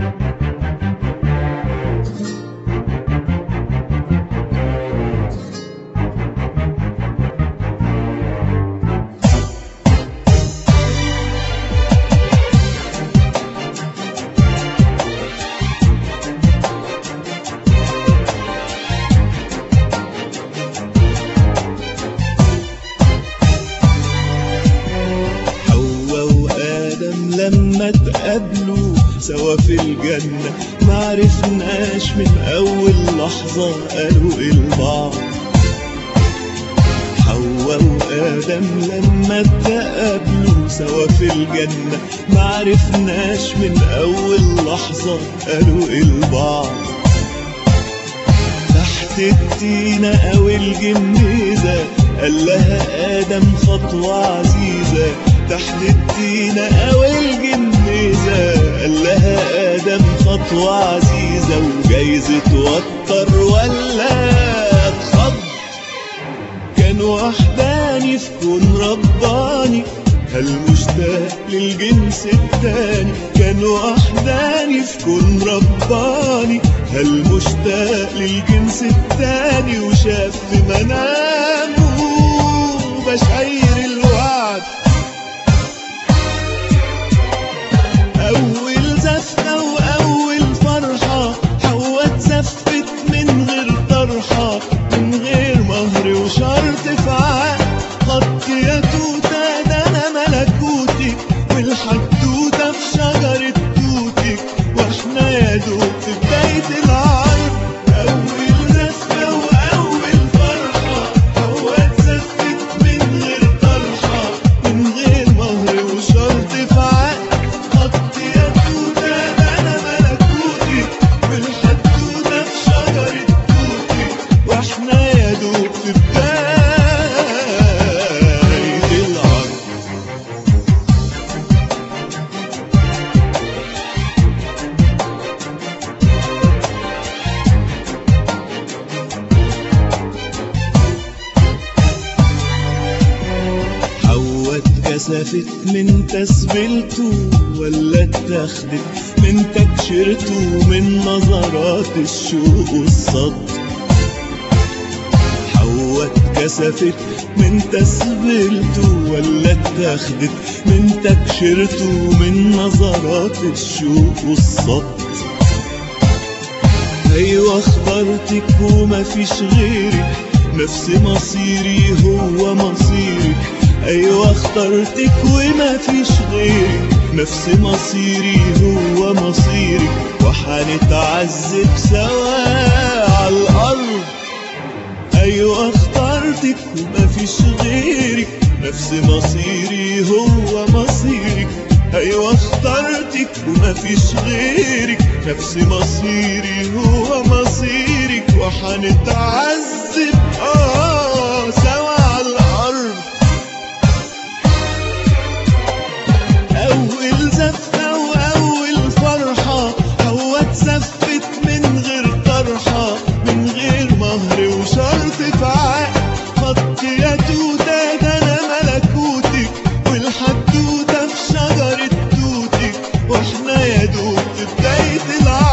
حواء وآدم لما اتقابلوا سوا في الجنة معرفناش من أول لحظة قالوا إيه لبعض حواء وآدم لما اتقابلوا سوا في الجنة معرفناش من أول لحظة قالوا إيه لبعض تحت التينة أو الجميزة قال لها آدم خطوة عزيزة تحت التينة أو الجميزة قال لها آدم خطوة عزيزة وجايز توتر ولا اتخض كان وحداني في كون رباني هل مشتاق للجنس التاني كان وحداني في كون رباني هل مشتاق للجنس التاني وشاف في منامه بشاير الوعد أول زفة وأول فرحة حواء اتزفت من غير طرحة من غير مهر وشرط في عقد خط يا توتة ده أنا ملكوتك والحدوتة في شجرة توتك واحنا يا دوب في بداية العرض أول زفة وأول فرحة حواء اتزفت من غير طرحة من غير مهر وشرط في عقد خط يا توتة ده أنا ملكوتك والحدوتة في شجرة توتك واحنا يا دوب في بداية العرض حواء اتكسفت من تسبيلته ولا اتاخدت من تكشيرته من نظرات الشوق والصد حواء اتكسفت من تسبيلته ولا اتاخدت من تكشيرته من نظرات الشوق والصد ايوه اخترتك وما فيش غيرك نفس مصيري هو مصيرك ايوه اخترتك وما فيش غيرك نفس مصيري هو مصيرك وحنتعذب سوا على الارض ايوه اخترتك وما فيش غيرك نفس مصيري هو مصيرك ايوه اخترتك وما فيش غيرك نفس مصيري هو مصيرك وحنتعذب اه سوا على الارض اول زفه واول فرحه هو اتزفت من غير طرحه من غير مهر وشرط في عقد خط يا توته ده انا ملكوتك والحدوته في شجره توتك واحنا يا دوب في بدايه العقد